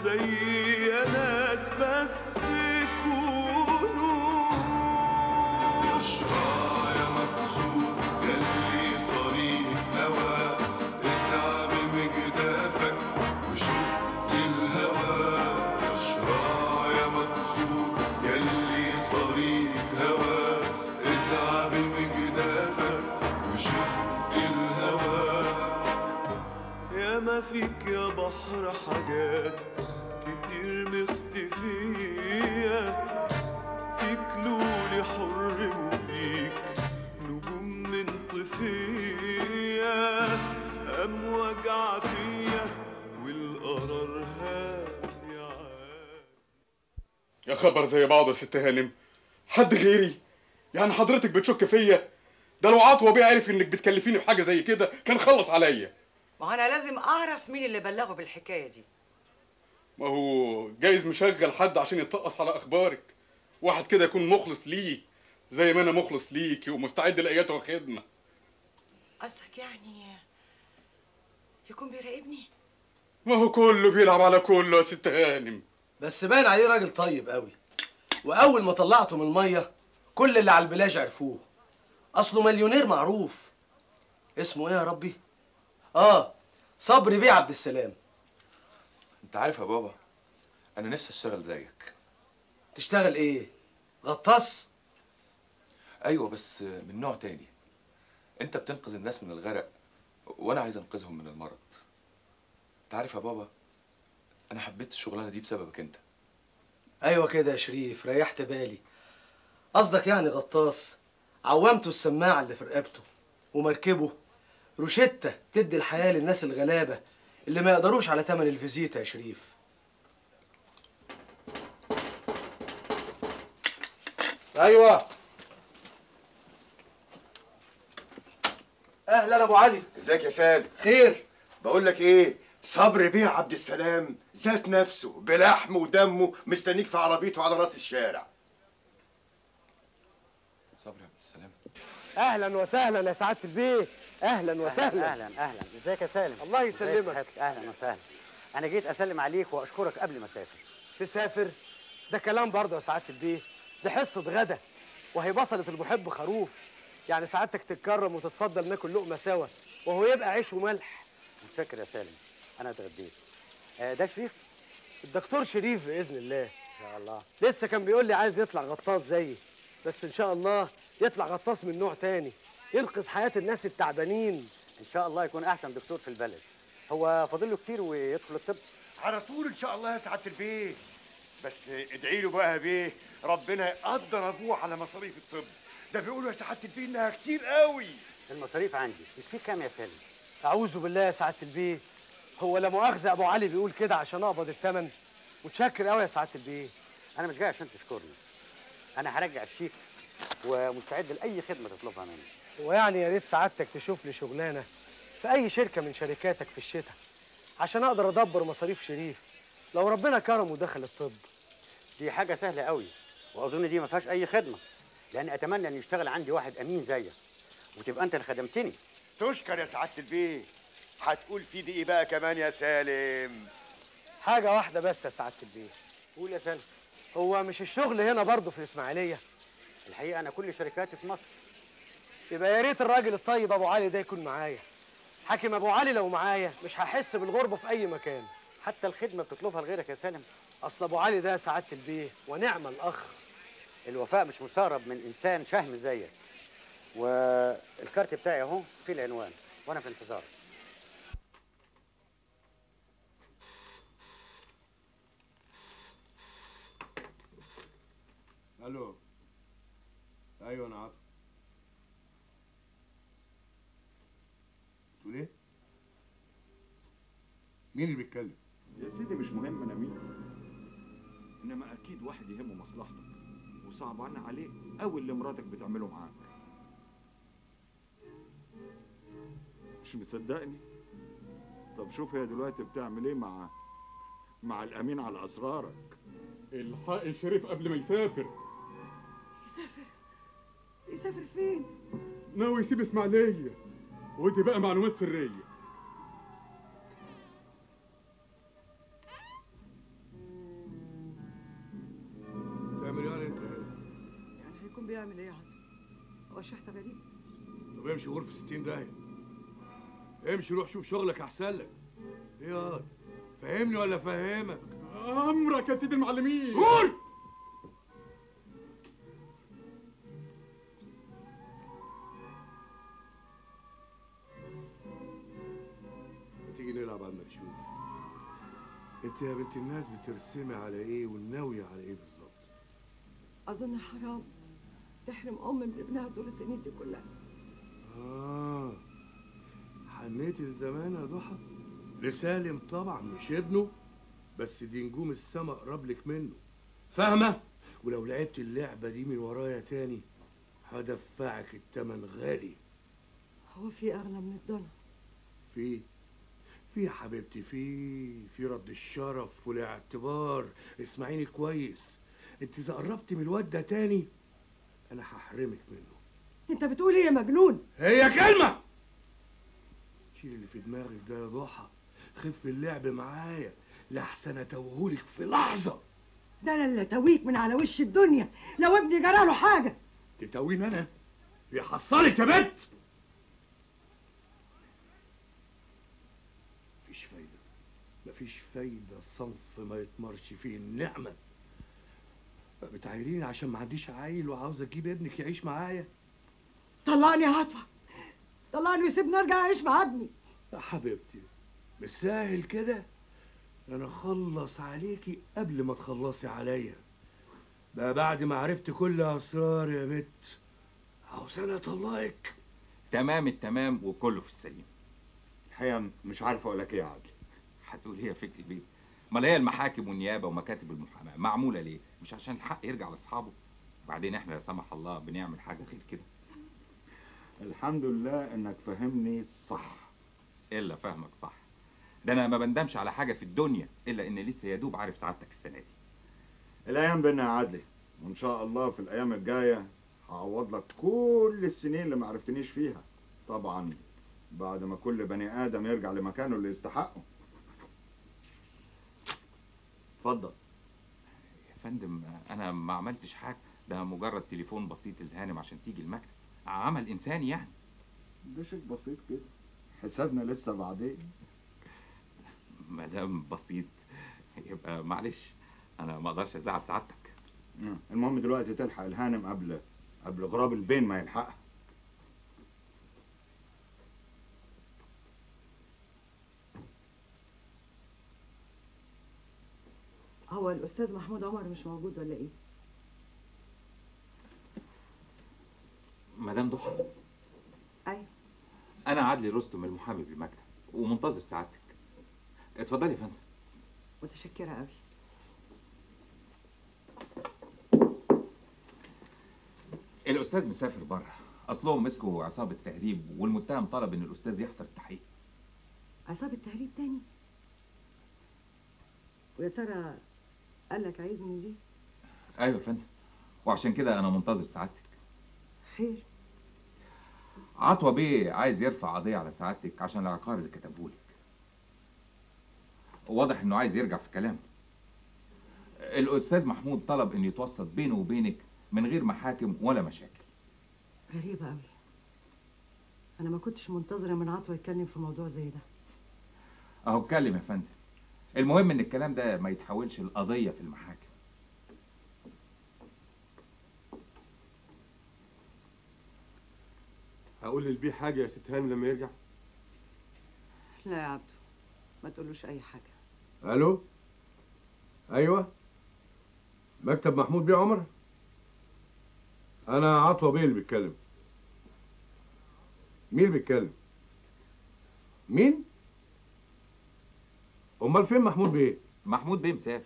زي ناس بس كونوا اشرع يا مكسور يلي صريق هوى اسعى بمجدافك وشق الهوى اشرع يا مكسور يلي صريق هوى اسعى بمجدافك وشق الهوى يا ما فيك يا بحر حاجات كتير مختفية فيك لولي حر وفيك نجوم منطفية أمواج عافية والقرار هادي عاد يا خبر زي بعض يا ست هانم حد غيري يعني حضرتك بتشك فيا ده لو عطوة بيه عرف انك بتكلفيني بحاجه زي كده كان خلص عليا ما هو انا لازم اعرف مين اللي بلغه بالحكايه دي ما هو جايز مشغل حد عشان يتقص على اخبارك واحد كده يكون مخلص ليه زي ما انا مخلص ليكي ومستعد لاياته خدمه قصدك يعني يكون بيراقبني ما هو كله بيلعب على كله يا ست هانم بس باين عليه راجل طيب قوي واول ما طلعته من الميه كل اللي على البلاج عرفوه اصله مليونير معروف اسمه ايه يا ربي اه صبري بيه عبد السلام انت عارف يا بابا انا نفسي اشتغل زيك تشتغل ايه غطاس ايوه بس من نوع تاني انت بتنقذ الناس من الغرق وانا عايز انقذهم من المرض انت عارف يا بابا انا حبيت الشغلانه دي بسببك انت ايوه كده يا شريف ريحت بالي قصدك يعني غطاس عوامته السماعه اللي في رقبته ومركبه روشتة تدي الحياه للناس الغلابه اللي ما يقدروش على تمن الفيزيتا يا شريف ايوه اهلا ابو علي ازيك يا سالم خير بقول لك ايه صبر بيه عبد السلام ذات نفسه بلحمه ودمه مستنيك في عربيته على راس الشارع صبري يا عبد السلام اهلا وسهلا يا سعاده البيه اهلا وسهلا اهلا اهلا ازيك يا سالم الله إزاي يسلمك. صحتك؟ اهلا وسهلا انا جيت اسلم عليك واشكرك قبل ما اسافر تسافر ده كلام برضه يا سعاده البيه دي حصه غدا وهي بصلة المحب خروف يعني سعادتك تتكرم وتتفضل ناكل لقمه سوا وهو يبقى عيش وملح متشكر يا سالم انا اتغديت آه، ده شريف الدكتور شريف باذن الله ان شاء الله لسه كان بيقول لي عايز يطلع غطاس زيي بس ان شاء الله يطلع غطاس من نوع تاني ينقذ حياه الناس التعبانين ان شاء الله يكون احسن دكتور في البلد هو فاضل له كتير ويدخل الطب على طول ان شاء الله يا سعاده البيه بس ادعي له بقى يا بيه ربنا يقدر ابوه على مصاريف الطب ده بيقولوا يا سعاده البيه انها كتير قوي المصاريف عندي يكفيك كام يا سالم اعوذ بالله يا سعاده البيه هو لا مؤاخذه ابو علي بيقول كده عشان اقبض الثمن متشكر قوي يا سعاده البيه انا مش جاي عشان تشكرني انا هرجع الشيك ومستعد لاي خدمه تطلبها مني ويعني يا ريت سعادتك تشوف لي شغلانه في اي شركه من شركاتك في الشتاء عشان اقدر ادبر مصاريف شريف لو ربنا كرمه ودخل الطب دي حاجه سهله قوي واظن دي ما فيهاش اي خدمه لان اتمنى ان يشتغل عندي واحد امين زيك وتبقى انت اللي خدمتني تشكر يا سعاده البيه هتقول في دي ايه بقى كمان يا سالم حاجه واحده بس يا سعاده البيه قول يا سالم هو مش الشغل هنا برضه في الاسماعيليه الحقيقه انا كل شركاتي في مصر يبقى يا ريت الراجل الطيب ابو علي ده يكون معايا حاكم ابو علي لو معايا مش هحس بالغربه في اي مكان حتى الخدمه بتطلبها لغيرك يا سالم اصل ابو علي ده سعاده البيه ونعم الاخ الوفاء مش مستغرب من انسان شهم زيك والكارت بتاعي اهو فيه العنوان وانا في انتظارك الو ايوه انا عارف تقول ايه مين اللي بيتكلم يا سيدي مش مهم انا مين انما اكيد واحد يهمه مصلحتك وصعبان عليه قوي اللي مراتك بتعمله معاك مش مصدقني طب شوف هي دلوقتي بتعمل ايه مع مع الامين على اسرارك الحق شريف قبل ما يسافر يسافر يسافر فين ناوي يسيب اسماعيليه ودي بقى معلومات سريه تعمل ايه يا عطا هو شحت غريب طب امشي غرفة 60 داهية امشي روح شوف شغلك احسن لك ايه يا واد؟ فهمني ولا فهمك امرك يا سيدي المعلمين قول ما تيجي نلعب على المكشوف انت يا بنت الناس بترسمي على ايه وناوية على ايه بالظبط اظن حرام تحرم ام من ابنها طول السنين دي كلها اه حنيت الزمان يا ضحى لسالم طبعا مش ابنه بس دي نجوم السما قرب لك منه فاهمه ولو لعبت اللعبه دي من ورايا تاني هدفعك التمن غالي هو في اغنى من الضنا في في يا حبيبتي في في رد الشرف والاعتبار اسمعيني كويس انت اذا قربت من الواد ده تاني انا هحرمك منه انت بتقول ايه يا مجنون هي كلمة شيل اللي في دماغك ده يا ضحى خف اللعب معايا لحسن اتوهولك في لحظة ده انا اللي اتويك من على وش الدنيا لو ابني جراله حاجه تتوين انا يحصلك يا بنت مفيش فايدة مفيش فايدة صنف ما يتمرش فيه النعمة بتعايريني عشان ما عنديش عيل وعاوز اجيب ابنك يعيش معايا طلقني يا عطفه طلقني وسيبني ارجع اعيش مع ابني يا حبيبتي مش سهل كده انا اخلص عليكي قبل ما تخلصي عليا بقى بعد ما عرفت كل اسرار يا بت عاوز انا اطلقك تمام التمام وكله في السليم الحقيقه مش عارف اقول لك ايه يا عادل هتقول ايه يا فكري بيه امال هي المحاكم والنيابه ومكاتب المحاماه معموله ليه مش عشان الحق يرجع لاصحابه وبعدين احنا لا سمح الله بنعمل حاجه غير كده الحمد لله انك فهمني صح الا فهمك صح ده انا ما بندمش على حاجه في الدنيا الا ان لسه يا دوب عارف سعادتك السنه دي الايام بينا يا عدلي وان شاء الله في الايام الجايه هعوض لك كل السنين اللي ما عرفتنيش فيها طبعا بعد ما كل بني ادم يرجع لمكانه اللي يستحقه اتفضل يا فندم انا ما عملتش حاجه ده مجرد تليفون بسيط للهانم عشان تيجي المكتب عمل انساني يعني ده شيء بسيط كده حسابنا لسه بعدين ما دام بسيط يبقى معلش انا ما اقدرش ازعل سعادتك مم. المهم دلوقتي تلحق الهانم قبل قبل غراب البين ما يلحقها هو الاستاذ محمود عمر مش موجود ولا ايه مدام ضحى ايوه انا عدلي رستم المحامي بالمكتب ومنتظر سعادتك اتفضلي يا فندم متشكره قوي الاستاذ مسافر بره اصلهم مسكوا عصابه تهريب والمتهم طلب ان الاستاذ يحضر التحقيق عصابه تهريب تاني ويا ترى قال لك عايزني ليه ايوه يا فندم وعشان كده انا منتظر سعادتك خير عطوة بيه عايز يرفع قضية على سعادتك عشان العقار اللي كتبهولك واضح انه عايز يرجع في كلامه الاستاذ محمود طلب ان يتوسط بينه وبينك من غير محاكم ولا مشاكل غريبه قوي انا ما كنتش منتظره من عطوه يتكلم في موضوع زي ده اهو اتكلم يا فندم المهم ان الكلام ده ما يتحولش لقضية في المحاكم هقول للبيه حاجه يا ست هانم لما يرجع لا يا عبدو ما تقولوش اي حاجه الو ايوه مكتب محمود بيه عمر انا عطوه بيه اللي بيتكلم مين اللي بيتكلم مين امال فين محمود بيه محمود بيه مسافر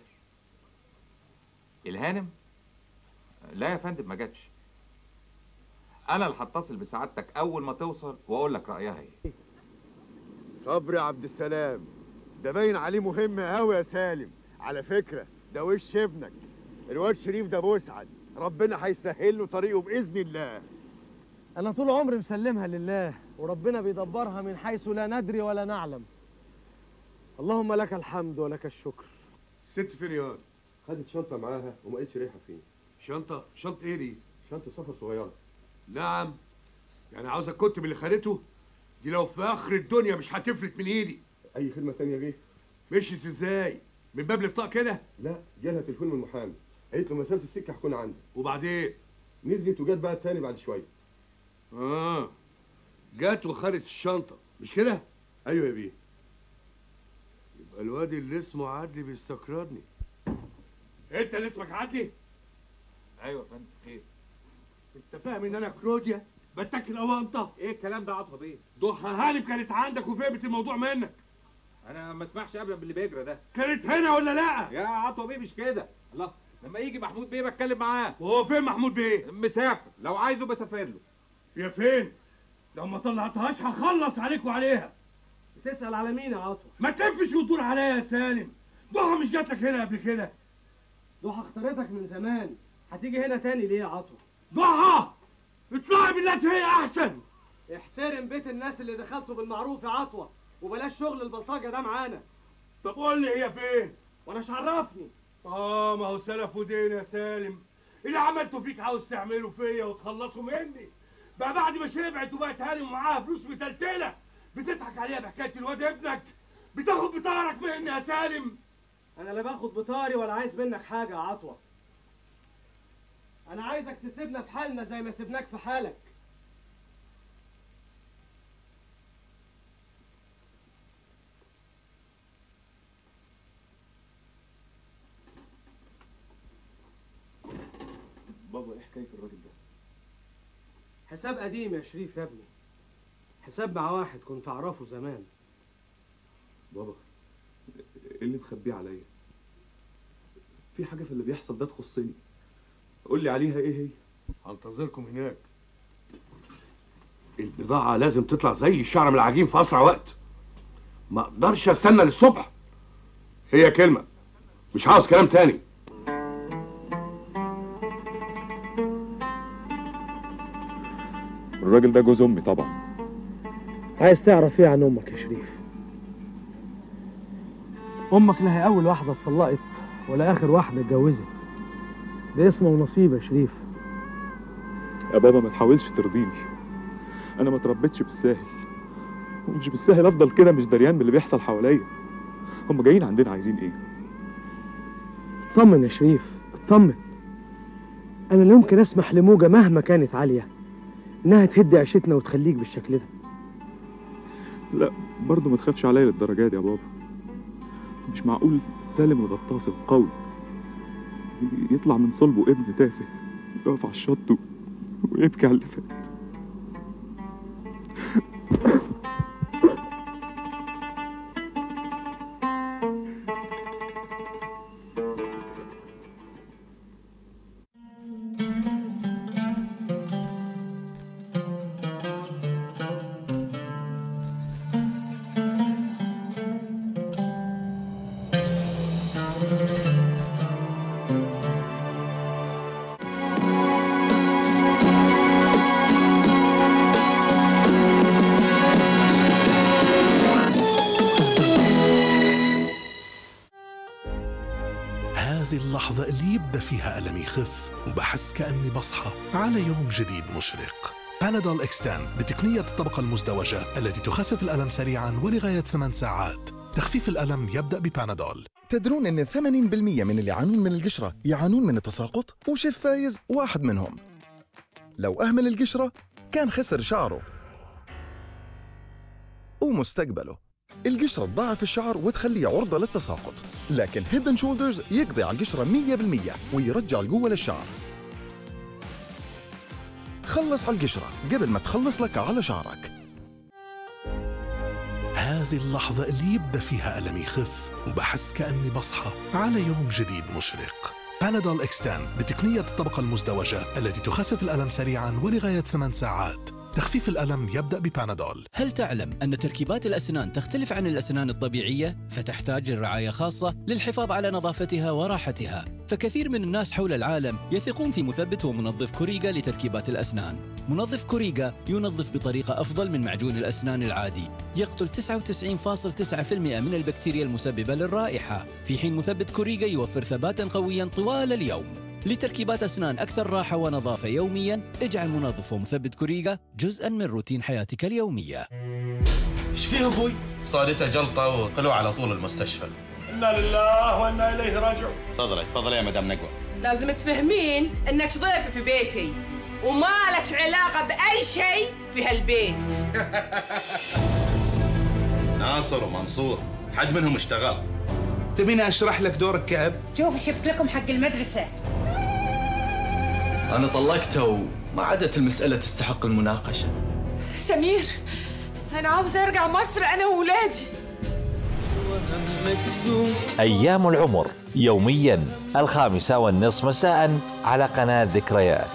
الهانم لا يا فندم ما جاتش انا اللي هتصل بسعادتك اول ما توصل واقول لك رايها ايه صبري يا عبد السلام ده باين عليه مهم قوي يا سالم على فكره ده وش ابنك الواد شريف ده مسعد ربنا هيسهل له طريقه باذن الله انا طول عمري مسلمها لله وربنا بيدبرها من حيث لا ندري ولا نعلم اللهم لك الحمد ولك الشكر الست فين يا واد؟ خدت شنطه معاها وما قالتش رايحه فين شنطه شنطه ايه دي شنطه سفر صغيره نعم يعني عاوز الكتب اللي خدته دي لو في اخر الدنيا مش هتفلت من ايدي اي خدمه تانية يا بيه مشيت ازاي من باب البطاقه كده لا جالها تليفون من المحامي قالت له مسافه السكه هكون عندك وبعدين نزلت وجت بقى تاني بعد شويه اه جت وخدت الشنطه مش كده ايوه يا بيه يبقى الواد اللي اسمه عدلي بيستقرضني انت اللي اسمك عدلي ايوه يا فندم خير انت فاهم ان انا كلوديا بتاكل اوانطه ايه الكلام ده عطوه بيه ضحى هانم كانت عندك وفهمت الموضوع منك انا ما اسمحش ابدا باللي بيجرى ده كانت هنا ولا لا يا عطوه بيه مش كده الله لما يجي محمود بيه بتكلم معاه وهو فين محمود بيه مسافر لو عايزه بسافر له يا فين لو ما طلعتهاش هخلص عليك وعليها بتسأل على مين يا عطوة؟ ما تلفش وتدور عليا يا سالم ضحى مش جات لك هنا قبل كده ضحى اختارتك من زمان هتيجي هنا تاني ليه يا عطوة؟ ضحى اطلعي بالتي هي احسن احترم بيت الناس اللي دخلته بالمعروف يا عطوة وبلاش شغل البلطجة ده معانا طب قول لي هي فين وانا عرفني اه ما هو سلف ودين يا سالم اللي عملته فيك عاوز تعمله فيا وتخلصوا مني بقى بعد ما شبعت وبقت هاني ومعاها فلوس متلتله بتضحك عليها بحكايه الواد ابنك بتاخد بطارك مني يا سالم انا لا باخد بطاري ولا عايز منك حاجة يا عطوة انا عايزك تسيبنا في حالنا زي ما سيبناك في حالك بابا ايه حكايه الراجل ده حساب قديم يا شريف يا ابني حساب مع واحد كنت اعرفه زمان بابا ايه اللي مخبيه عليا في حاجه في اللي بيحصل ده تخصني قول لي عليها ايه هي هنتظركم هناك البضاعة لازم تطلع زي الشعر من العجين في أسرع وقت ما أقدرش أستنى للصبح هي كلمة مش عاوز كلام تاني الراجل ده جوز امي طبعا عايز تعرف ايه عن امك يا شريف امك لا هي اول واحده اتطلقت ولا اخر واحده اتجوزت ده اسمه ونصيب يا شريف يا بابا ما تحاولش ترضيني انا ما اتربيتش في الساهل ومش بالساهل افضل كده مش دريان باللي بيحصل حواليا هم جايين عندنا عايزين ايه اطمن يا شريف اطمن انا لا يمكن اسمح لموجه مهما كانت عاليه انها تهد عيشتنا وتخليك بالشكل ده لا برضه ما تخافش عليا للدرجه دي يا بابا مش معقول سالم الغطاس القوي يطلع من صلبه ابن تافه يقف على الشط و- ويبكي على اللي فات هذه اللحظة اللي يبدأ فيها ألمي يخف وبحس كأني بصحى على يوم جديد مشرق بانادول اكستان بتقنية الطبقة المزدوجة التي تخفف الألم سريعا ولغاية 8 ساعات تخفيف الألم يبدأ ببانادول تدرون ان 80% من اللي يعانون من القشرة يعانون من التساقط وشيف فايز واحد منهم لو أهمل القشرة كان خسر شعره ومستقبله القشرة تضاعف الشعر وتخليه عرضة للتساقط لكن هيدن شولدرز يقضي على القشرة 100% ويرجع القوة للشعر خلص على القشرة قبل ما تخلص لك على شعرك هذه اللحظة اللي يبدأ فيها ألمي يخف وبحس كأني بصحى على يوم جديد مشرق بانادول اكستان بتقنية الطبقة المزدوجة التي تخفف الألم سريعا ولغاية 8 ساعات تخفيف الألم يبدأ ببانادول هل تعلم أن تركيبات الأسنان تختلف عن الأسنان الطبيعية؟ فتحتاج لرعاية خاصة للحفاظ على نظافتها وراحتها. فكثير من الناس حول العالم يثقون في مثبت ومنظف كوريجا لتركيبات الأسنان. منظف كوريجا ينظف بطريقة أفضل من معجون الأسنان العادي. يقتل 99.9% من البكتيريا المسببة للرائحة، في حين مثبت كوريجا يوفر ثباتا قويا طوال اليوم. لتركيبات أسنان أكثر راحة ونظافة يوميا اجعل منظف ومثبت كوريجا جزءا من روتين حياتك اليومية ايش فيه ابوي؟ صارته جلطه وطلعوا على طول المستشفى انا لله وانا اليه راجعون تفضلي تفضلي يا مدام نقوى لازم تفهمين انك ضيف في بيتي وما لك علاقة بأي شيء في هالبيت ناصر ومنصور حد منهم اشتغل تبيني اشرح لك دور الكعب؟ شوف شفت لكم حق المدرسة انا طلقته وما عادت المسألة تستحق المناقشة سمير أنا عاوزة أرجع مصر أنا وولادي أيام العمر يوميا الخامسة والنصف مساء على قناة ذكريات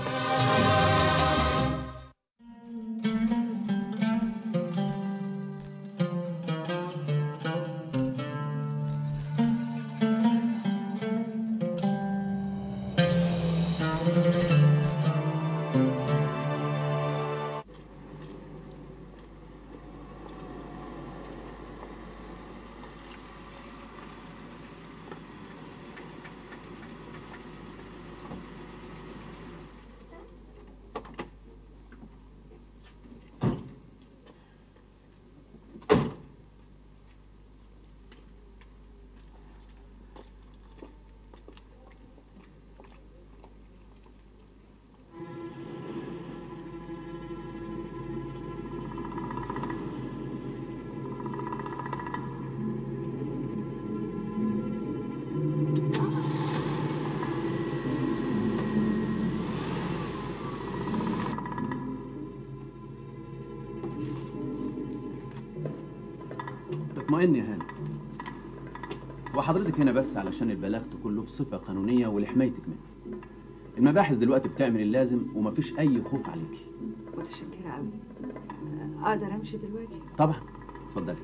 اطمئن يا هاني وحضرتك هنا بس علشان البلاغ تكون له في صفة قانونية ولحمايتك منه المباحث دلوقتي بتعمل اللازم ومفيش أي خوف عليكي متشكرة قوي أقدر أمشي دلوقتي؟ طبعا اتفضلي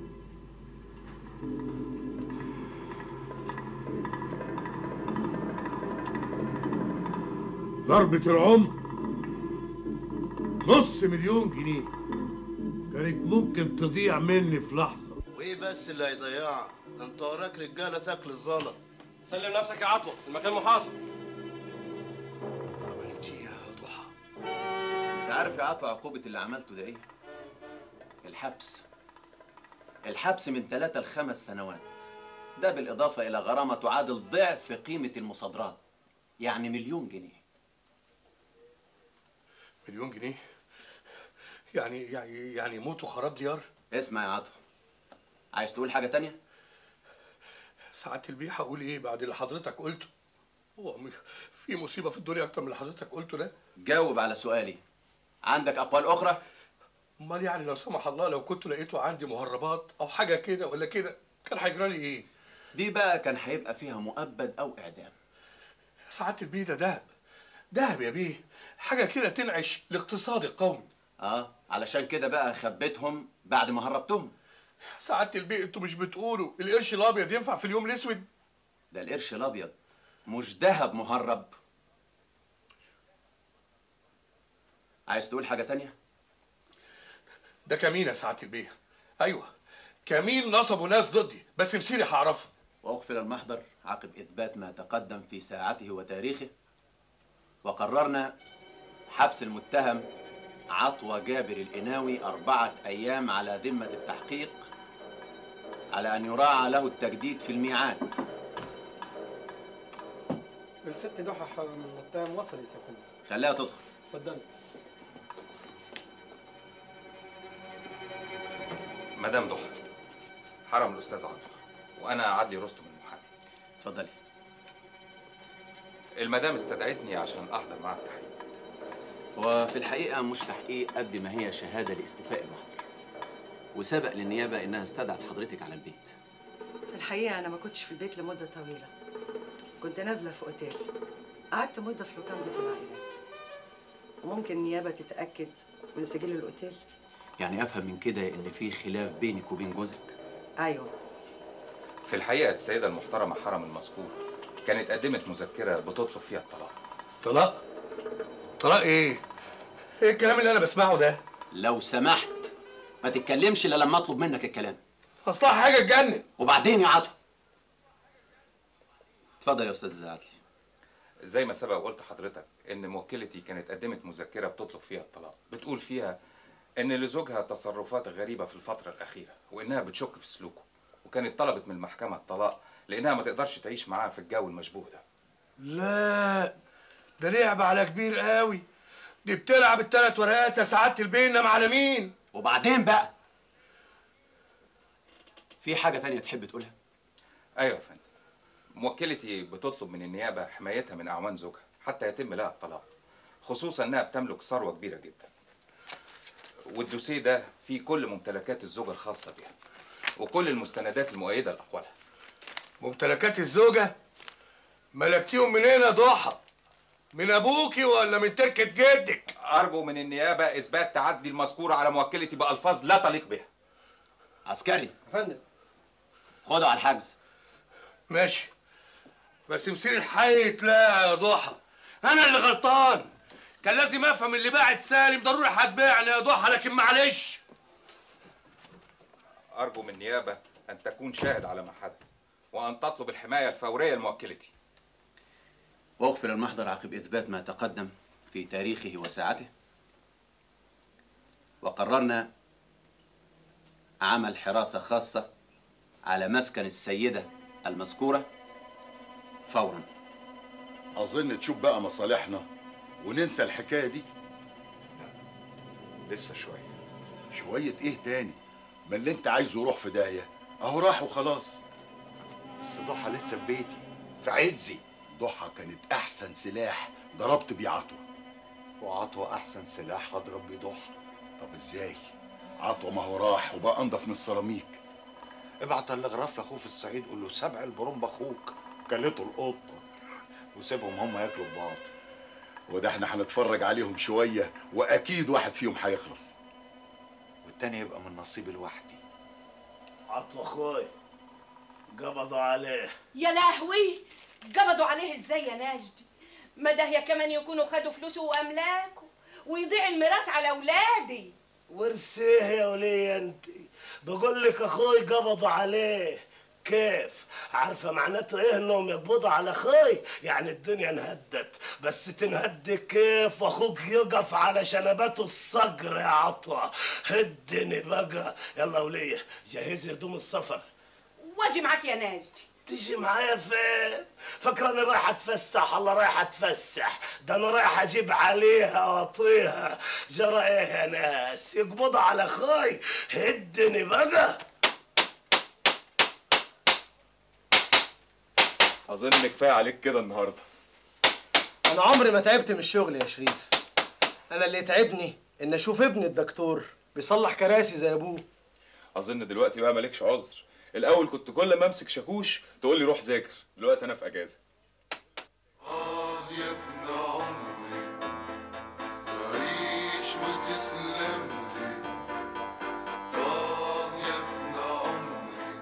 ضربة العمر نص مليون جنيه كانت ممكن تضيع مني في لحظة وايه بس اللي هيضيعها ده انت وراك رجاله تاكل الزلط سلم نفسك يا عطوة المكان محاصر انت عارف يا عطا عقوبة اللي عملته ده ايه؟ الحبس الحبس من ثلاثة لخمس سنوات ده بالإضافة إلى غرامة تعادل ضعف قيمة المصادرات يعني مليون جنيه مليون جنيه يعني يعني يعني موت وخراب ديار اسمع يا عطا عايز تقول حاجة تانية؟ ساعة البيه هقول ايه بعد اللي حضرتك قلته هو م- في مصيبة في الدنيا أكتر من اللي حضرتك قلته ده جاوب على سؤالي عندك أقوال أخرى؟ امال يعني لو سمح الله لو كنت لقيته عندي مهربات او حاجه كده ولا كده كان هيجرى لي ايه دي بقى كان هيبقى فيها مؤبد او اعدام ساعات البيه ده دهب دهب يا بيه حاجه كده تنعش الاقتصاد القومي اه علشان كده بقى خبيتهم بعد ما هربتهم ساعات البيه انتوا مش بتقولوا القرش الابيض ينفع في اليوم الاسود ده القرش الابيض مش ذهب مهرب عايز تقول حاجه تانية ده كمين يا ساعات البيه ايوه كمين نصبوا ناس ضدي بس مسيري هعرفه واقفل المحضر عقب اثبات ما تقدم في ساعته وتاريخه وقررنا حبس المتهم عطوة جابر الإناوي أربعة أيام على ذمة التحقيق على أن يراعى له التجديد في الميعاد الست ضحى المتهم وصلت يا فندم خليها تدخل اتفضل مدام ضحى حرم الاستاذ عطوة وانا عدلي رستم المحامي اتفضلي المدام استدعتني عشان احضر معاها التحقيق وفي الحقيقة مش تحقيق قد ما هي شهادة لاستيفاء المحضر وسبق للنيابة إنها استدعت حضرتك على البيت في الحقيقة أنا ما كنتش في البيت لمدة طويلة كنت نازلة في أوتيل قعدت مدة في لوكاندا العائلات وممكن النيابة تتأكد من سجل الأوتيل يعني أفهم من كده إن في خلاف بينك وبين جوزك أيوه في الحقيقة السيدة المحترمة حرم المذكور كانت قدمت مذكرة بتطلب فيها الطلاق طلاق طلاق ايه ايه الكلام اللي انا بسمعه ده لو سمحت ما تتكلمش إلا لما أطلب منك الكلام اصلها حاجه تجنن وبعدين يا عطوة اتفضل يا أستاذ عدلي زي ما سبق وقلت حضرتك ان موكلتي كانت قدمت مذكره بتطلب فيها الطلاق بتقول فيها ان لزوجها تصرفات غريبه في الفتره الاخيره وانها بتشك في سلوكه وكانت طلبت من المحكمه الطلاق لانها ما تقدرش تعيش معاه في الجو المشبوه ده لا ده لعب على كبير قوي دي بتلعب الثلاث ورقات يا سعاده البينم على مين وبعدين بقى في حاجه تانية تحب تقولها ايوه يا فندم موكلتي بتطلب من النيابه حمايتها من اعوان زوجها حتى يتم لها الطلاق خصوصا انها بتملك ثروه كبيره جدا والدوسيه ده فيه كل ممتلكات الزوجه الخاصه بها وكل المستندات المؤيده لاقوالها ممتلكات الزوجه ملكتيهم منين يا ضحى من ابوكي ولا من تركه جدك ارجو من النيابه اثبات تعدي المذكور على موكلتي بالفاظ لا تليق بها عسكري يا فندم خده على الحجز ماشي بس مسير الحي تلاقى يا ضحى انا اللي غلطان كان لازم افهم اللي باعت سالم ضروري هتبيعني يا ضحى لكن معلش ارجو من النيابه ان تكون شاهد على ما حدث وان تطلب الحمايه الفوريه لموكلتي واغفر المحضر عقب اثبات ما تقدم في تاريخه وساعته وقررنا عمل حراسه خاصه على مسكن السيده المذكوره فورا اظن تشوف بقى مصالحنا وننسى الحكايه دي لسه شويه شويه ايه تاني ما اللي انت عايزه يروح في داهيه اهو راح وخلاص بس ضحى لسه في بيتي في عزي ضحى كانت احسن سلاح ضربت بيه عطوه وعطوة احسن سلاح هضرب بيه ضحى طب ازاي عطوه ما هو راح وبقى انضف من السيراميك ابعت تلغراف لاخوه في الصعيد قول له سبع البرمب اخوك كلته القطه وسيبهم هم ياكلوا في بعض وده احنا هنتفرج عليهم شويه واكيد واحد فيهم هيخلص والتاني يبقى من نصيب لوحدي عطوا اخوي قبضوا عليه يا لهوي قبضوا عليه ازاي يا ناجدي ما ده هي كمان يكونوا خدوا فلوسه واملاكه ويضيع الميراث على اولادي ورثيه يا وليه انت بقول لك اخوي قبضوا عليه كيف عارفه معناته ايه انهم يقبضوا على اخوي يعني الدنيا انهدت بس تنهد كيف واخوك يقف على شنباته الصقر يا عطوه هدني بقى يلا وليه جهزي هدوم السفر واجي معاك يا ناجدي تيجي معايا فين؟ فاكرة اني رايح اتفسح الله رايح اتفسح ده انا رايح اجيب عليها واطيها جرى ايه يا ناس يقبضوا على اخوي هدني بقى اظن كفايه عليك كده النهارده انا عمري ما تعبت من الشغل يا شريف انا اللي يتعبني ان اشوف ابني الدكتور بيصلح كراسي زي ابوه اظن دلوقتي بقى مالكش عذر الاول كنت كل ما امسك شاكوش تقول لي روح ذاكر دلوقتي انا في اجازه يا ابن عمري تعيش وتسلم لي آه يا ابن عمري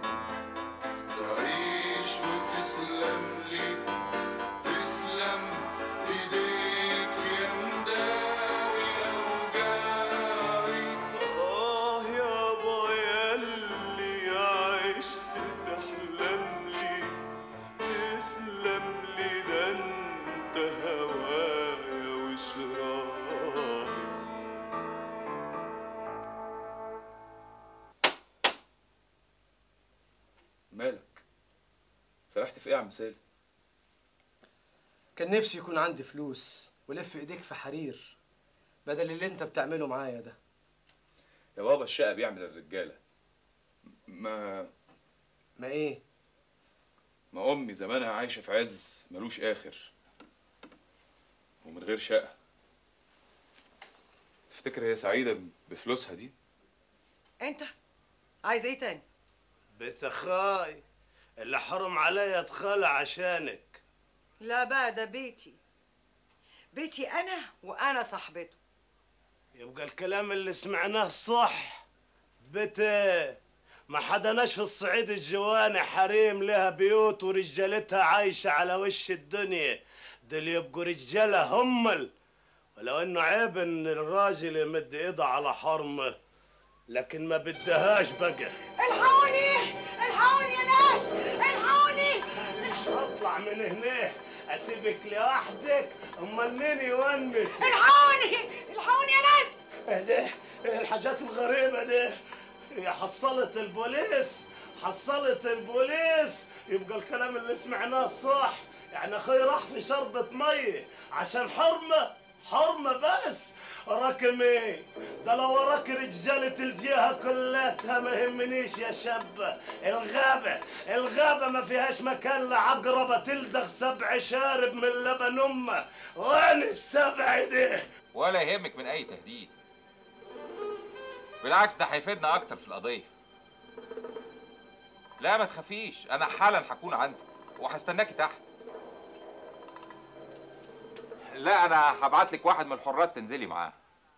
تعيش وتسلم لي تسلم ايديك يا مداوي اوجاعي آه يابا ياللي عشت تحلم لي تسلم لي ده انت هوايا وشراعي مالك سرحت في ايه يا عم سالم كان نفسي يكون عندي فلوس ولف ايديك في حرير بدل اللي انت بتعمله معايا ده يا بابا الشقه بيعمل الرجاله ما ما ايه ما امي زمانها عايشه في عز ملوش اخر ومن غير شقه تفتكر هي سعيده بفلوسها دي انت عايز ايه تاني بيت اخاي اللي حرم عليا ادخله عشانك لا بقى ده بيتي بيتي انا وانا صاحبته يبقى الكلام اللي سمعناه صح بيت ايه ما حدناش في الصعيد الجواني حريم لها بيوت ورجالتها عايشة على وش الدنيا دول يبقوا رجالة همل ولو انه عيب ان الراجل يمد ايده على حرمه لكن ما بدهاش بقى الحقوني الحقوني يا ناس الحقوني اطلع من هنا اسيبك لوحدك امال مين يونس الحقوني الحقوني يا ناس ايه ده ايه الحاجات الغريبه دي هي حصلت البوليس حصلت البوليس يبقى الكلام اللي سمعناه صح يعني اخوي راح في شربة مية عشان حرمة حرمة بس راكم ايه ده لو وراك رجالة الجهة كلها ما يهمنيش يا شاب الغابة الغابة ما فيهاش مكان لعقربة تلدغ سبع شارب من لبن امه وين السبع دي ولا يهمك من اي تهديد بالعكس ده هيفيدنا اكتر في القضيه لا ما تخافيش انا حالا هكون عندك وهستناكي تحت لا انا هبعت لك واحد من الحراس تنزلي معاه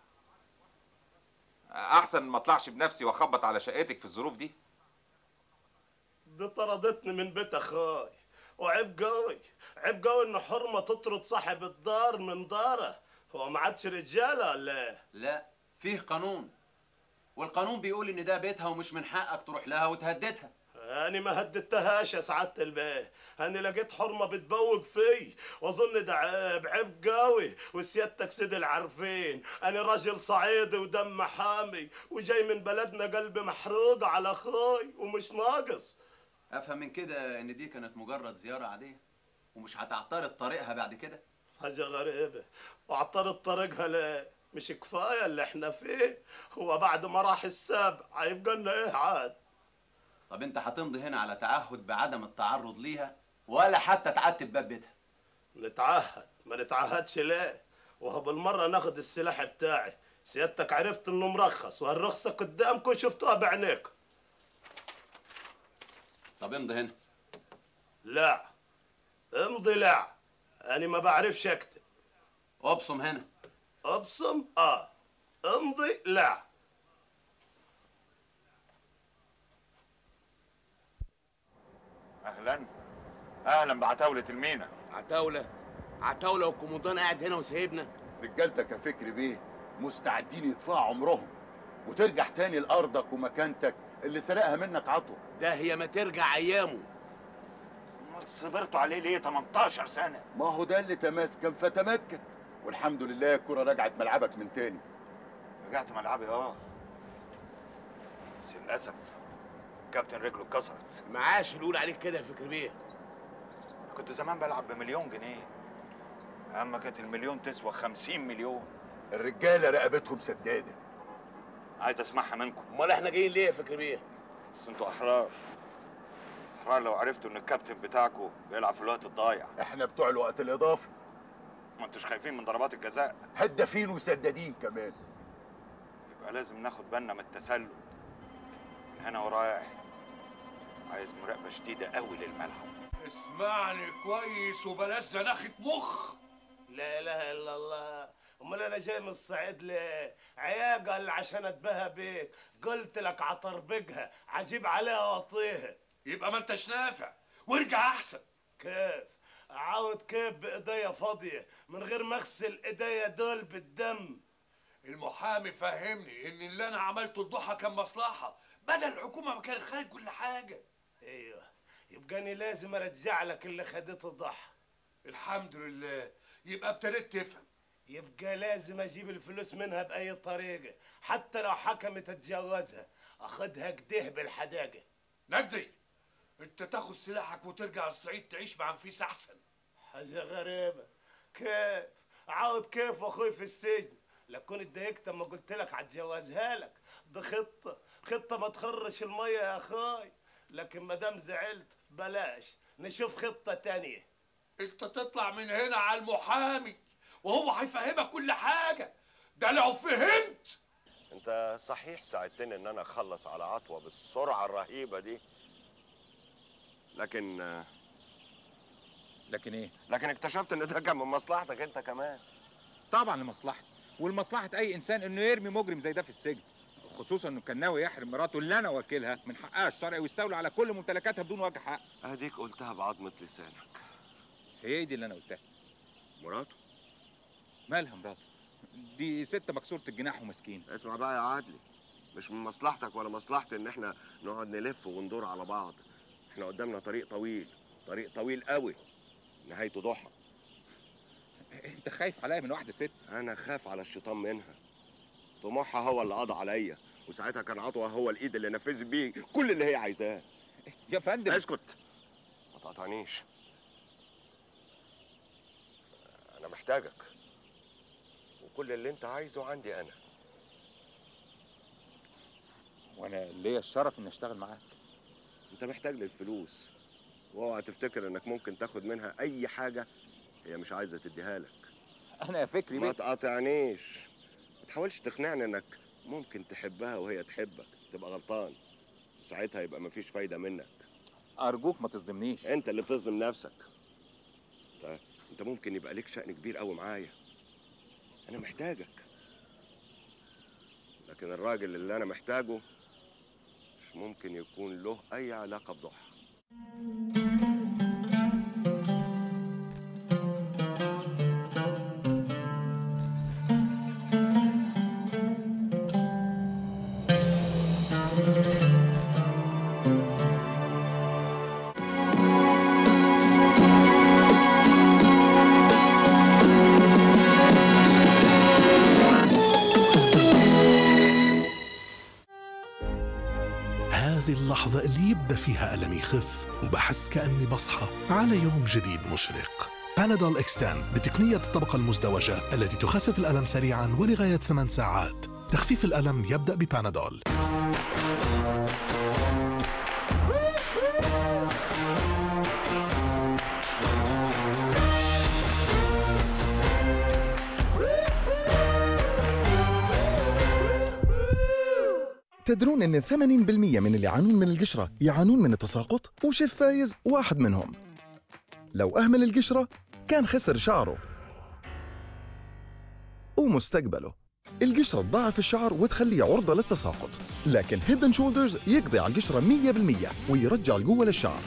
احسن ما اطلعش بنفسي واخبط على شقتك في الظروف دي دي طردتني من بيت اخوي وعيب قوي عيب قوي ان حرمه تطرد صاحب الدار من داره هو ما عادش رجاله ولا ايه؟ لا فيه قانون والقانون بيقول ان ده بيتها ومش من حقك تروح لها وتهددها أنا ما هددتهاش يا سعادة البيه أنا لقيت حرمة بتبوق في وأظن ده عيب عيب قوي وسيادتك سيد العارفين أنا راجل صعيدي ودم حامي وجاي من بلدنا قلبي محروق على أخوي ومش ناقص افهم من كده ان دي كانت مجرد زياره عاديه ومش هتعترض طريقها بعد كده حاجة غريبة واعترض طريقها ليه؟ مش كفاية اللي احنا فيه هو بعد ما راح السابع هيبقى لنا ايه عاد طب انت هتمضي هنا على تعهد بعدم التعرض ليها ولا حتى تعتب باب بيتها نتعهد ما نتعهدش ليه وهو بالمرة ناخد السلاح بتاعي سيادتك عرفت انه مرخص وهالرخصة قدامكم شفتوها بعينيكم طب امضي هنا لا امضي لا انا ما بعرفش اكتب ابصم هنا ابصم اه امضي لا اهلا اهلا بعتاولة المينا عتاولة عتاولة والكومودان قاعد هنا وسايبنا رجالتك يا فكري بيه مستعدين يدفعوا عمرهم وترجع تاني لارضك ومكانتك اللي سرقها منك عطوه ده هي ما ترجع ايامه امال صبرتوا عليه ليه 18 سنه ما هو ده اللي تماسكن فتمكن والحمد لله الكرة رجعت ملعبك من تاني رجعت ملعبي اه بس للاسف كابتن رجله اتكسرت معاش يقول عليك كده يا فكر بيه كنت زمان بلعب بمليون جنيه اما كانت المليون تسوى 50 مليون الرجاله رقبتهم سداده عايز اسمعها منكم امال احنا جايين ليه يا فكر بيه بس انتوا احرار احرار لو عرفتوا ان الكابتن بتاعكم بيلعب في الوقت الضايع احنا بتوع الوقت الاضافي ما انتوش خايفين من ضربات الجزاء هدافين وسدادين كمان يبقى لازم ناخد بالنا من التسلل من هنا ورايح عايز مراقبه شديده قوي للملعب اسمعني كويس وبلاش زناخة مخ لا اله الا الله امال انا جاي من الصعيد ليه عياقل عشان اتباهى بيك قلت لك عطربقها عجيب عليها واطيها يبقى ما انتش نافع وارجع احسن كيف عاود كيف بايديا فاضيه من غير ما اغسل ايديا دول بالدم المحامي فهمني ان اللي انا عملته الضحى كان مصلحه بدل الحكومه ما كانت خارج كل حاجه ايوه يبقى انا لازم ارجع لك اللي خدته الضحى الحمد لله يبقى ابتديت تفهم يبقى لازم اجيب الفلوس منها باي طريقه حتى لو حكمت اتجوزها اخدها كده بالحداقه نجدي انت تاخد سلاحك وترجع الصعيد تعيش مع نفيس احسن حاجه غريبه كيف عاود كيف اخوي في السجن لكون اتضايقت اما قلت لك هتجوزها لك دي خطه خطه ما تخرش الميه يا اخوي لكن ما دام زعلت بلاش نشوف خطه تانية انت تطلع من هنا على المحامي وهو هيفهمك كل حاجه ده لو فهمت انت صحيح ساعدتني ان انا اخلص على عطوه بالسرعه الرهيبه دي لكن لكن ايه لكن اكتشفت ان ده كان من مصلحتك انت كمان طبعا لمصلحتي ولمصلحه اي انسان انه يرمي مجرم زي ده في السجن خصوصا انه كان ناوي يحرم مراته اللي انا وكيلها من حقها الشرعي ويستولي على كل ممتلكاتها بدون وجه حق اديك قلتها بعظمه لسانك هي دي اللي انا قلتها مراته مالها مراته دي ست مكسوره الجناح ومسكين اسمع بقى يا عدلي مش من مصلحتك ولا مصلحتي ان احنا نقعد نلف وندور على بعض احنا قدامنا طريق طويل طريق طويل قوي نهايته ضحى انت خايف عليا من واحده ست انا خاف على الشيطان منها طموحها هو اللي قضى عليا وساعتها كان عطوة هو الايد اللي نفذ بيه كل اللي هي عايزاه يا فندم اسكت ما تقطعنيش انا محتاجك وكل اللي انت عايزه عندي انا وانا ليا الشرف اني اشتغل معاك انت محتاج للفلوس واوعى تفتكر انك ممكن تاخد منها اي حاجه هي مش عايزه تديها لك انا يا فكري ما بيه تقاطعنيش ما تحاولش تقنعني انك ممكن تحبها وهي تحبك تبقى غلطان ساعتها يبقى مفيش فايده منك ارجوك ما تصدمنيش انت اللي بتظلم نفسك انت انت ممكن يبقى ليك شأن كبير قوي معايا انا محتاجك لكن الراجل اللي انا محتاجه مش ممكن يكون له اي علاقه بضحى هذه اللحظة اللي يبدأ فيها ألمي يخف وبحس كأني بصحى على يوم جديد مشرق بانادول اكستان بتقنية الطبقة المزدوجة التي تخفف الألم سريعا ولغاية ثمان ساعات تخفيف الألم يبدأ ببانادول تدرون ان 80% من اللي يعانون من القشرة يعانون من التساقط وشيف فايز واحد منهم لو أهمل القشرة كان خسر شعره ومستقبله القشرة تضاعف الشعر وتخليه عرضة للتساقط لكن هيدن شولدرز يقضي على القشرة 100% ويرجع القوة للشعر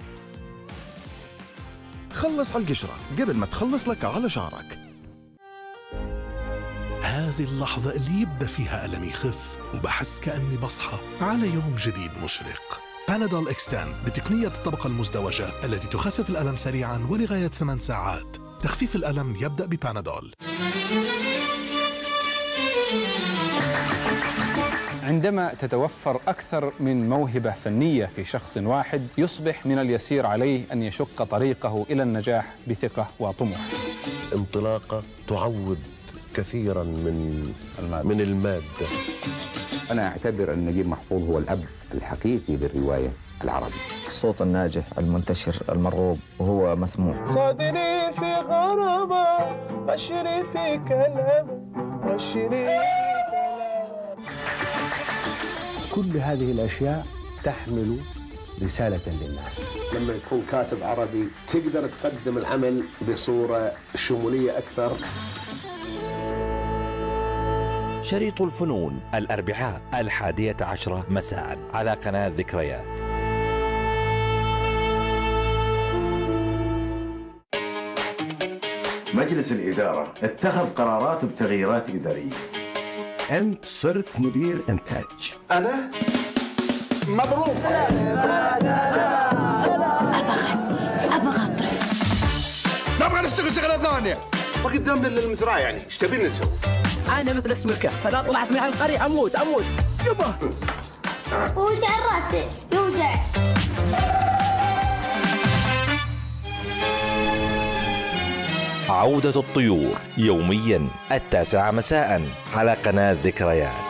خلص على القشرة قبل ما تخلص لك على شعرك هذه اللحظة اللي يبدأ فيها ألمي يخف وبحس كأني بصحى على يوم جديد مشرق بانادول اكستان بتقنية الطبقة المزدوجة التي تخفف الألم سريعا ولغاية ثمان ساعات تخفيف الألم يبدأ ببانادول عندما تتوفر أكثر من موهبة فنية في شخص واحد يصبح من اليسير عليه أن يشق طريقه إلى النجاح بثقة وطموح انطلاقة تعوض كثيرا من المادة. من المادة أنا أعتبر أن نجيب محفوظ هو الأب الحقيقي للرواية العربية الصوت الناجح المنتشر المرغوب وهو مسموع صادني في غربة بشري في كلام بشري كل هذه الأشياء تحمل رسالة للناس لما تكون كاتب عربي تقدر تقدم العمل بصورة شمولية أكثر شريط الفنون الأربعاء الحادية عشرة مساء على قناة ذكريات مجلس الإدارة اتخذ قرارات بتغييرات إدارية أنت صرت مدير إنتاج أنا؟ مبروك ابغى اطرف نبغى نشتغل شغلة ثانية ما قدامنا إلا المزرعة يعني إيش تبينا نسوي؟ انا مثل اسم الكهف انا طلعت من هالقريه اموت اموت يبا وجع راسي يوجع عودة الطيور يوميا التاسعة مساء على قناة ذكريات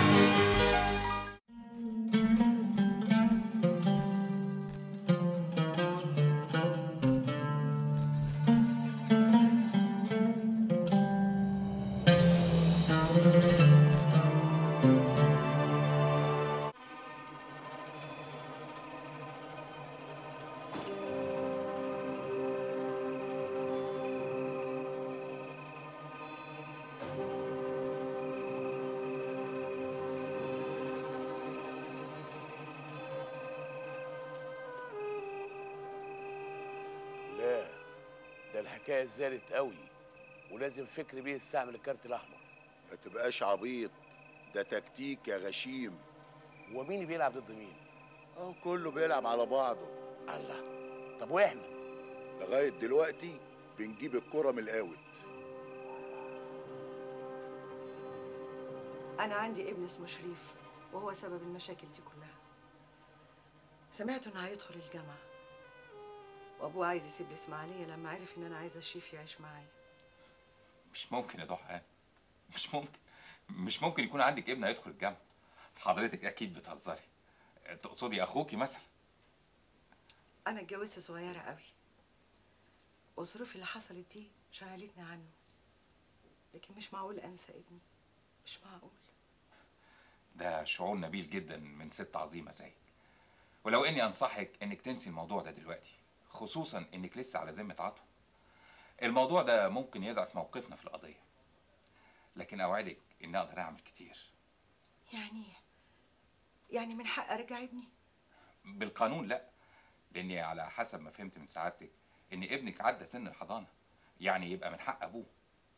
لا ده الحكايه زادت قوي ولازم فكري بيه يستعمل الكارت الاحمر ما تبقاش عبيط ده تكتيك يا غشيم هو مين اللي بيلعب ضد مين اهو كله بيلعب على بعضه الله طب واحنا لغايه دلوقتي بنجيب الكرة من القاوت أنا عندي ابن اسمه شريف وهو سبب المشاكل دي كلها سمعت إنه هيدخل الجامعة وأبوه عايز يسيب الإسماعيلية لما عرف إن أنا عايزة شريف يعيش معايا مش ممكن يا ضحى مش ممكن مش ممكن يكون عندك ابن هيدخل الجامعه حضرتك اكيد بتهزري تقصدي اخوكي مثلا أنا اتجوزت صغيرة قوي والظروف اللي حصلت دي شغلتني عنه لكن مش معقول أنسى ابني مش معقول ده شعور نبيل جدا من ست عظيمه زيك ولو اني انصحك انك تنسي الموضوع ده دلوقتي خصوصا انك لسه على ذمه عطوه الموضوع ده ممكن يضعف موقفنا في القضيه لكن اوعدك اني اقدر اعمل كتير يعني يعني من حق أرجع ابني بالقانون لا لاني على حسب ما فهمت من سعادتك ان ابنك عدى سن الحضانه يعني يبقى من حق ابوه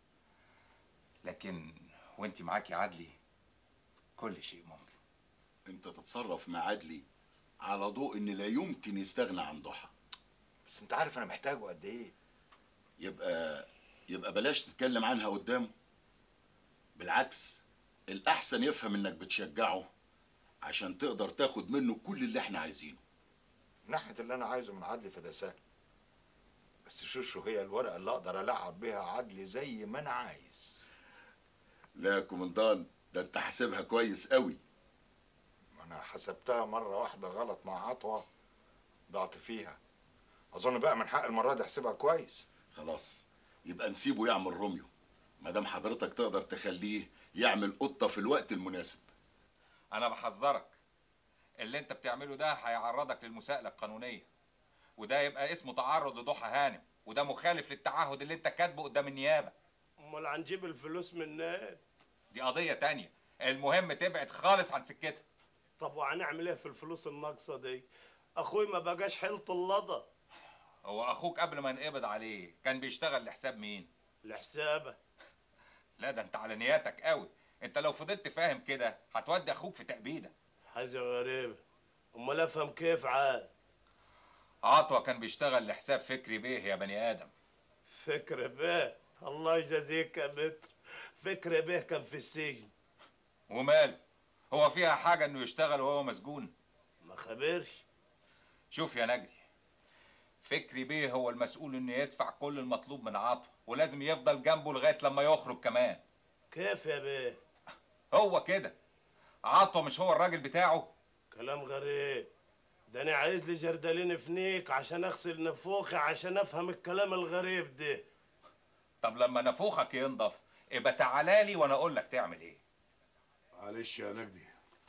لكن وانت معاكي عدلي كل شيء ممكن انت تتصرف مع عدلي على ضوء ان لا يمكن يستغنى عن ضحى بس انت عارف انا محتاجه قد ايه يبقى يبقى بلاش تتكلم عنها قدامه بالعكس الأحسن يفهم إنك بتشجعه عشان تقدر تاخد منه كل اللي إحنا عايزينه من ناحيه اللي انا عايزه من عدلي فده سهل بس شوشو هي الورقه اللي اقدر العب بيها عدلي زي ما انا عايز لا يا كومندان ده أنت حاسبها كويس قوي انا حسبتها مره واحده غلط مع عطوه ضعت فيها اظن بقى من حق المره دي احسبها كويس خلاص يبقى نسيبه يعمل روميو ما دام حضرتك تقدر تخليه يعمل قطة في الوقت المناسب انا بحذرك اللي انت بتعمله ده هيعرضك للمساءله القانونيه وده يبقى اسمه تعرض لضحى هانم وده مخالف للتعهد اللي انت كاتبه قدام النيابه امال هنجيب الفلوس منين دي قضيه تانية المهم تبعد خالص عن سكتها طب وهنعمل ايه في الفلوس الناقصه دي اخوي ما بقاش حيلة اللضا هو اخوك قبل ما نقبض عليه كان بيشتغل لحساب مين لحسابه لا ده انت على نياتك قوي انت لو فضلت فاهم كده هتودي اخوك في تأبيده حاجه غريبه امال افهم كيف عاد عطوة كان بيشتغل لحساب فكري بيه يا بني ادم فكر بيه الله يجازيك يا متر فكر بيه كان في السجن وماله هو فيها حاجه انه يشتغل وهو مسجون ما خبرش شوف يا نجدي فكري بيه هو المسؤول انه يدفع كل المطلوب من عطوة ولازم يفضل جنبه لغايه لما يخرج كمان كيف يا بيه هو كده عطوة مش هو الراجل بتاعه كلام غريب ده انا عايز لي جردلين فنيك عشان اغسل نفوخي عشان افهم الكلام الغريب ده طب لما نفوخك ينضف يبقى تعالى لي وانا اقول لك تعمل ايه معلش يا نجدي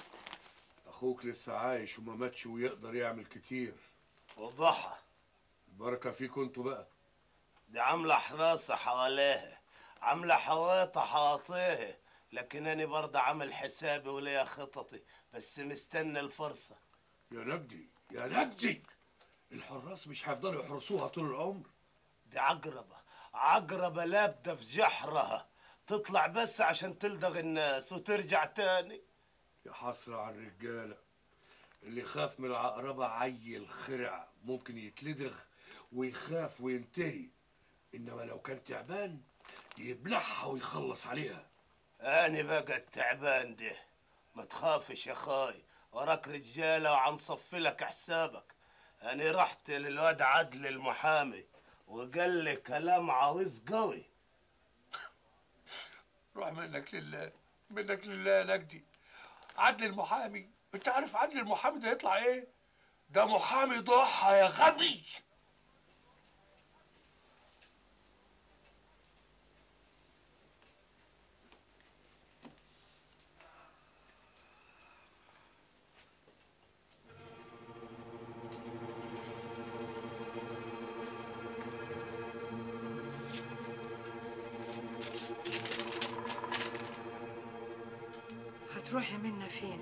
اخوك لسه عايش وما ماتش ويقدر يعمل كتير وضحى البركه فيكم انتوا بقى دي عامله حراسه حواليها عامله حواطه حواطيها لكن انا برضه عامل حسابي وليا خططي بس مستني الفرصه يا نجدي يا نجدي الحراس مش هيفضلوا يحرسوها طول العمر دي عقربه عقربه لابده في جحرها تطلع بس عشان تلدغ الناس وترجع تاني يا حسرة على الرجالة اللي خاف من العقربة عيل خرع ممكن يتلدغ ويخاف وينتهي إنما لو كان تعبان يبلعها ويخلص عليها أنا بقى التعبان ده ما تخافش يا خاي وراك رجالة وعنصفي لك حسابك أنا رحت للواد عدل المحامي وقال لي كلام عاوز قوي روح منك لله منك لله يا نجدي عدل المحامي انت عارف عدل المحامي ده يطلع ايه ده محامي ضحى يا غبي هتروحي منا فين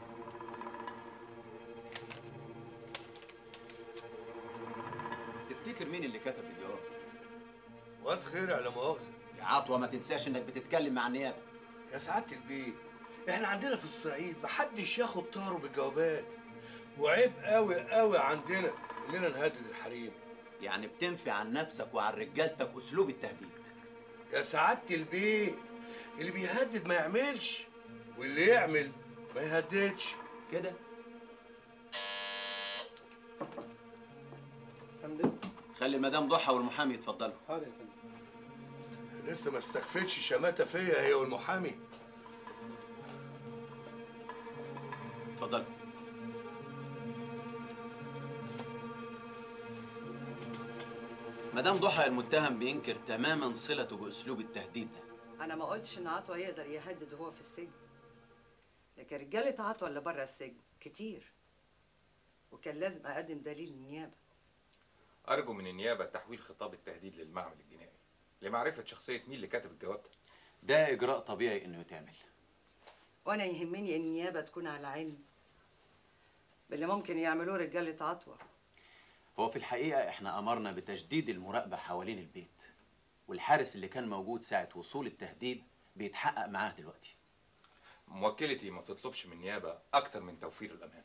تفتكر مين اللي كتب الجواب واد خير على مؤاخذة يا عطوة ما تنساش انك بتتكلم مع النيابة يا سعادة البيه احنا عندنا في الصعيد محدش ياخد طاره بالجوابات وعيب قوي قوي عندنا اننا نهدد الحريم يعني بتنفي عن نفسك وعن رجالتك اسلوب التهديد يا سعادة البيه اللي بيهدد ما يعملش واللي يعمل ما يهددش كده خلي المدام ضحى والمحامي يتفضلوا حاضر يا فندم لسه ما استكفتش شماتة فيا هي والمحامي اتفضلوا مدام ضحى المتهم بينكر تماما صلته باسلوب التهديد ده انا ما قلتش ان عطوه يقدر يهدد وهو في السجن لكن رجاله عطوه اللي بره السجن كتير وكان لازم اقدم دليل للنيابه أرجو من النيابة تحويل خطاب التهديد للمعمل الجنائي لمعرفة شخصية مين اللي كاتب الجواب ده ده اجراء طبيعي انه يتعمل وانا يهمني ان النيابه تكون على علم باللي ممكن يعملوه رجاله عطوه هو في الحقيقه احنا امرنا بتجديد المراقبه حوالين البيت والحارس اللي كان موجود ساعه وصول التهديد بيتحقق معاه دلوقتي موكلتي ما تطلبش من النيابة أكتر من توفير الأمان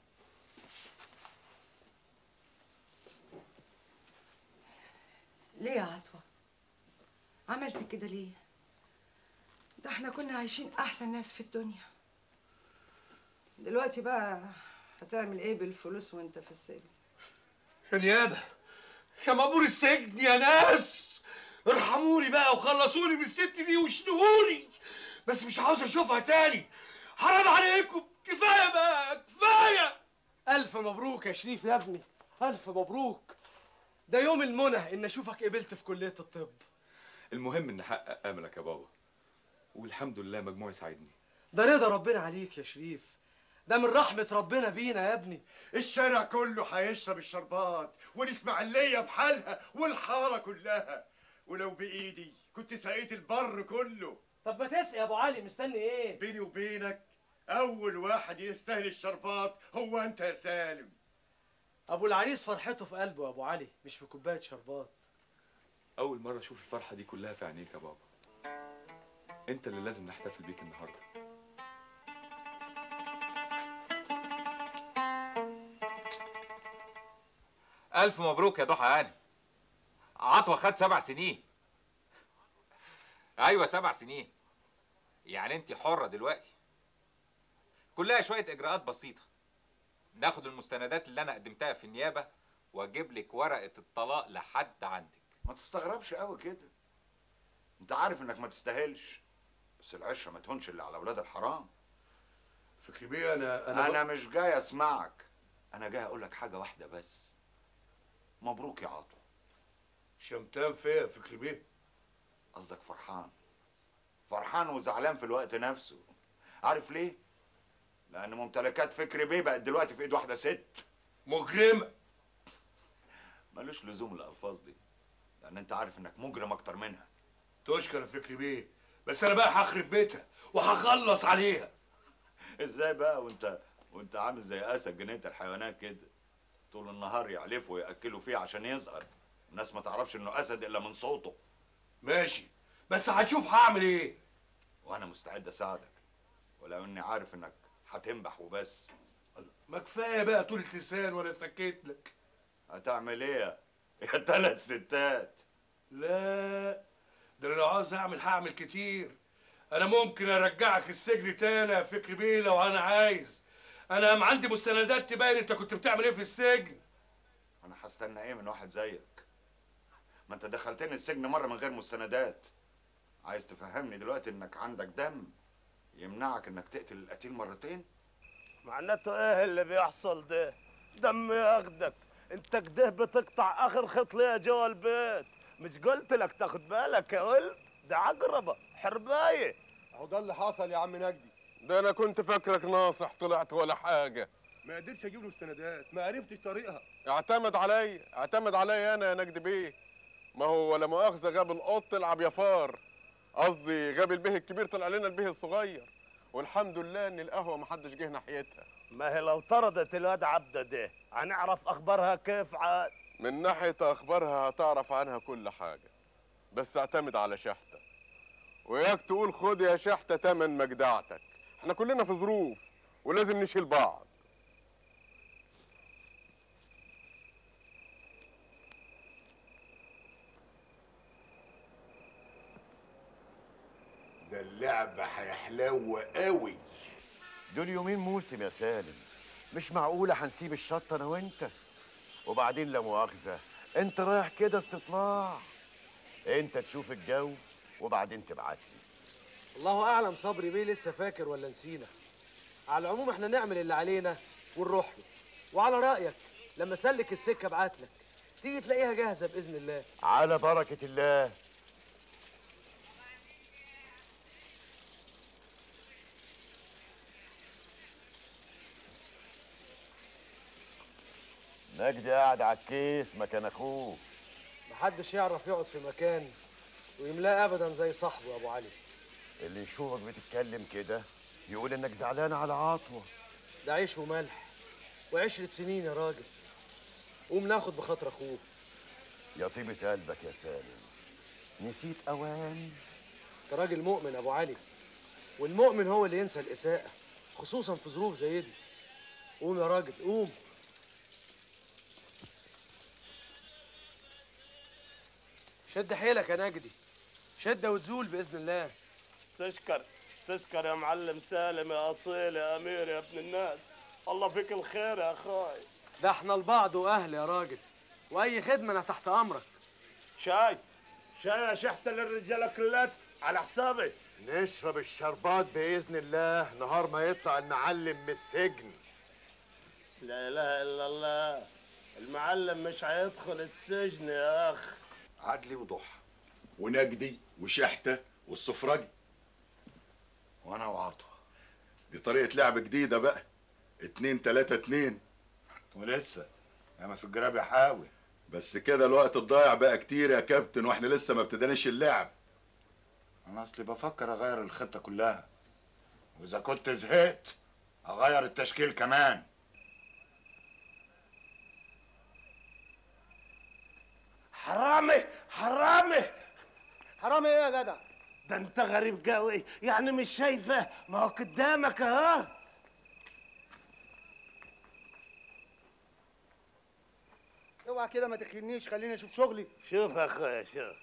ليه يا عطوه عملت كده ليه ده احنا كنا عايشين احسن ناس في الدنيا دلوقتي بقى هتعمل ايه بالفلوس وانت في السجن يا نيابة يا مأمور السجن يا ناس ارحموني بقى وخلصوني من الست دي وشنقوني بس مش عاوز اشوفها تاني حرام عليكم كفايه بقى كفايه ألف مبروك يا شريف يا ابني ألف مبروك ده يوم المنى إن أشوفك قبلت في كلية الطب المهم ان احقق املك يا بابا والحمد لله مجموعي ساعدني ده رضا ربنا عليك يا شريف ده من رحمة ربنا بينا يا ابني الشارع كله هيشرب الشربات والاسماعيليه بحالها والحاره كلها ولو بايدي كنت سقيت البر كله طب ما تسقي يا أبو علي مستني إيه؟ بيني وبينك اول واحد يستاهل الشربات هو انت يا سالم أبو العريس فرحته في قلبه يا أبو علي مش في كوباية شربات اول مره اشوف الفرحه دي كلها في عينيك يا بابا انت اللي لازم نحتفل بيك النهارده ألف مبروك يا ضحى هاني عطوة خد سبع سنين أيوة سبع سنين يعني أنت حرة دلوقتي كلها شوية إجراءات بسيطة ناخد المستندات اللي أنا قدمتها في النيابة وأجيب لك ورقة الطلاق لحد عندك ما تستغربش قوي كده انت عارف انك ما تستاهلش بس العشره ما تهونش الا على اولاد الحرام فكري بيه انا انا, أنا مش جاي اسمعك انا جاي اقول لك حاجه واحده بس مبروك يا عطو شمتان فيا فكري بيه قصدك فرحان فرحان وزعلان في الوقت نفسه عارف ليه لان ممتلكات فكري بيه بقت دلوقتي في ايد واحده ست مجرمه ملوش لزوم الالفاظ دي لان انت عارف انك مجرم اكتر منها تشكر يا فكري بيه بس انا بقى هخرب بيتها وهخلص عليها ازاي بقى وانت وانت عامل زي اسد جنينه الحيوانات كده طول النهار يعلفوا وياكلوا فيه عشان يصغر الناس ما تعرفش انه اسد الا من صوته ماشي بس هتشوف هعمل ايه وانا مستعد اساعدك ولو اني عارف انك هتنبح وبس ما كفايه بقى طولة لسان وانا سكت لك هتعمل ايه يا تلات ستات لا ده انا لو عاوز اعمل هعمل كتير انا ممكن ارجعك السجن تاني يا فكري بيه لو انا عايز انا ما عندي مستندات تبين انت كنت بتعمل ايه في السجن انا هستنى ايه من واحد زيك ما انت دخلتني السجن مره من غير مستندات عايز تفهمني دلوقتي انك عندك دم يمنعك انك تقتل القتيل مرتين معناته ايه اللي بيحصل ده دم ياخدك انت كده بتقطع اخر خط ليا جوا البيت مش قلت لك تاخد بالك يا ولد ده عقربه حربايه اهو ده اللي حصل يا عم نجدي ده انا كنت فاكرك ناصح طلعت ولا حاجه ما قدرتش اجيب له مستندات ما عرفتش طريقها اعتمد عليا اعتمد عليا انا يا نجدي بيه ما هو ولا مؤاخذه غاب القط العب يا فار قصدي غاب البيه الكبير طلع لنا البيه الصغير والحمد لله ان القهوه محدش جه ناحيتها ما هي لو طردت الواد عبده ده هنعرف اخبارها كيف عاد من ناحيه اخبارها هتعرف عنها كل حاجه بس اعتمد على شحته وياك تقول خد يا شحته تمن مجدعتك احنا كلنا في ظروف ولازم نشيل بعض ده اللعب هيحلو قوي دول يومين موسم يا سالم مش معقولة هنسيب الشط أنا وأنت وبعدين لا مؤاخذة أنت رايح كده استطلاع أنت تشوف الجو وبعدين تبعت لي الله اعلم صبري بيه لسه فاكر ولا نسينا على العموم احنا نعمل اللي علينا ونروح له وعلى رايك لما سلك السكه ابعت لك تيجي تلاقيها جاهزه باذن الله على بركة الله مجدي قاعد على الكيس مكان أخوه محدش يعرف يقعد في مكان ويملاه ابدا زي صاحبه يا ابو علي اللي يشوفك بتتكلم كده يقول إنك زعلان على عطوة ده عيش وملح وعشرة سنين يا راجل قوم ناخد بخاطر اخوه يا طيبة قلبك يا سالم نسيت أوان انت راجل مؤمن يا ابو علي والمؤمن هو اللي ينسى الاساءه خصوصا في ظروف زي دي قوم يا راجل قوم شد حيلك يا نجدي شده وتزول باذن الله تشكر تشكر يا معلم سالم يا اصيل يا امير يا ابن الناس الله فيك الخير يا اخوي ده احنا البعض واهل يا راجل واي خدمه انا تحت امرك شاي شاي يا شحته للرجاله كلها على حسابي نشرب الشربات بإذن الله نهار ما يطلع المعلم من السجن لا اله الا الله المعلم مش هيدخل السجن يا اخ عدلي وضحى ونجدي وشحتة والسفرجي وانا وعطوة دي طريقة لعب جديدة بقى اتنين تلاتة اتنين ولسه انا في الجراب يحاول بس كده الوقت الضايع بقى كتير يا كابتن واحنا لسه ما ابتديناش اللعب انا اصلي بفكر اغير الخطه كلها واذا كنت زهقت اغير التشكيل كمان حرامي حرامي حرامي ايه يا جدع ده انت غريب قوي يعني مش شايفه ما هو قدامك اهو اوعى كده ما تخينيش خليني اشوف شغلي شوف يا اخويا شوف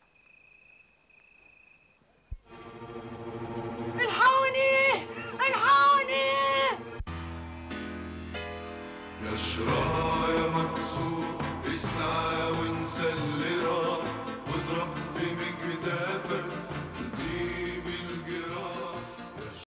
الحقوني الحقوني يا شرايا مكسور اسعى وانسى اللي راح واضرب بمجدافك تطيب الجراح